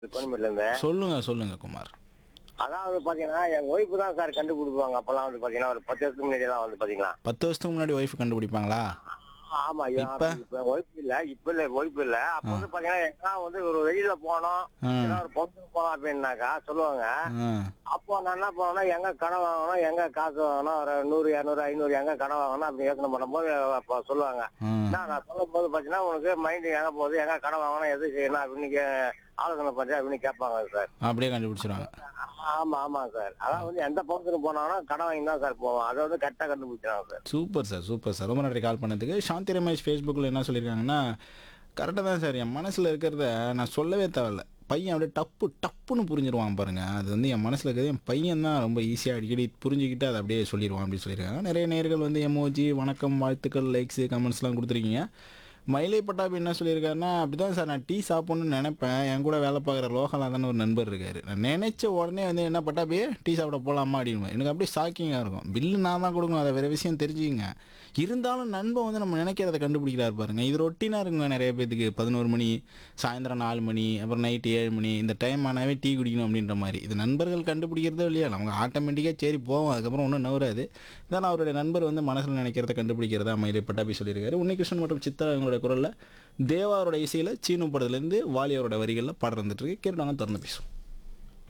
கோயம்பேடுல இருந்து சொல்லுங்க சொல்லுங்க குமார் அதாவது பாத்தீங்கன்னா எங்க ஒய்ஃபு தான் சார் கண்டுபிடிப்பாங்க அப்பெல்லாம் வந்து பாத்தீங்கன்னா ஒரு பத்து வருஷத்துக்கு முன்னாடி எல்லாம் வந்து பாத்தீங்களா பத்து வருஷத்துக்கு முன்னாடி ஒய்ஃப் கண்டுபிடிப்பாங்களா ஆமா இப்ப? இப்ப ஒய்ஃப் இல்ல இப்ப இல்ல ஒய்ஃப் இல்ல அப்ப வந்து பாத்தீங்கன்னா எங்க வந்து ஒரு வெளியில போனோம் ஆ. ஏதோ ஒரு பொண்ணு போனோம் அப்படின்னாக்கா சொல்லுவாங்க ஆ அப்போ நான் என்ன பண்ணேன்னா எங்க கடன் வாங்கணும் எங்க காசு வாங்கணும் ஒரு நூறு இரநூறு ஐநூறு எங்க கடன் வாங்கணும் அப்படி யோசனை பண்ணும்போது அப்போ சொல்லுவாங்க ஆ என்ன நான் சொல்லும் போது பாத்தீங்கன்னா உனக்கு மைண்ட் எங்க போகுது எங்க கடன் வாங்கணும் எது செய்யணும் அப்படின்னு கே- ஆலோசனை பண்ணி அப்படின்னு கேட்பாங்க சார் அப்படியே கண்டுபிடிச்சிருவாங்க ஆமா ஆமா சார் அதான் வந்து எந்த பக்கத்துக்கு போனாலும் கடன் வாங்கி தான் சார் போவோம் அதை வந்து கரெக்டா கண்டுபிடிச்சாங்க sir super sir super sir ரொம்ப நன்றி கால் பண்ணதுக்கு சாந்தி ரமேஷ் ஃபேஸ்புக்கில் என்ன சொல்லியிருக்காங்கன்னா கரெக்டாக தான் சார் என் மனசில் இருக்கிறத நான் சொல்லவே தேவையில்ல பையன் அப்படியே டப்பு டப்புன்னு புரிஞ்சிருவான் பாருங்க அது வந்து என் மனசில் இருக்கிறது என் பையன் தான் ரொம்ப ஈஸியாக அடிக்கடி புரிஞ்சுக்கிட்டு அதை அப்படியே சொல்லிடுவான் அப்படின்னு சொல்லியிருக்காங்க நிறைய நேர்கள் வந்து எமோஜி வணக்கம் வாழ்த்துக்கள் லைக்ஸு கமெண்ட்ஸ்லாம் கொடுத்துருக்கீங்க மயிலை பட்டாபி என்ன சொல்லியிருக்காருன்னா அப்படிதான் சார் நான் டீ சாப்பிடணும்னு நினைப்பேன் என் கூட வேலை பார்க்குற லோகநாதன் ஒரு நண்பர் இருக்காரு நான் நினைச்ச உடனே வந்து என்ன பட்டாபி டீ சாப்பிட போகலாமா அப்படின்னு எனக்கு அப்படியே ஷாக்கிங்காக இருக்கும் பில்லு நான் தான் கொடுக்கணும் அதை வேறு விஷயம் தெரிஞ்சுக்கங்க இருந்தாலும் நண்பன் வந்து நம்ம நினைக்கிறத கண்டுபிடிக்கிறாரு பாருங்க இது ரொட்டீனாக இருக்குங்க நிறைய பேத்துக்கு பதினோரு மணி சாயந்தரம் நாலு மணி அப்புறம் நைட்டு ஏழு மணி இந்த டைம் ஆனாவே டீ குடிக்கணும் அப்படின்ற மாதிரி இது நண்பர்கள் கண்டுபிடிக்கிறதோ இல்லையா நமக்கு ஆட்டோமேட்டிக்காக சரி போவோம் அதுக்கப்புறம் ஒன்றும் நவராது இதான் அவருடைய நண்பர் வந்து மனசில் நினைக்கிறத கண்டுபிடிக்கிறதா மயிலை பட்டாபி சொல்லியிருக்காரு உன்னிகிருஷ்ணன் மற்றும் சித்ரா அவங்களுடைய குரலில் தேவாரோட இசையில் சீனு படத்துலேருந்து வாலியரோட வரிகளில் பாடம் இருந்துட்டு இருக்கு கேட்டு நாங்கள் திறந்து பேசுவோம்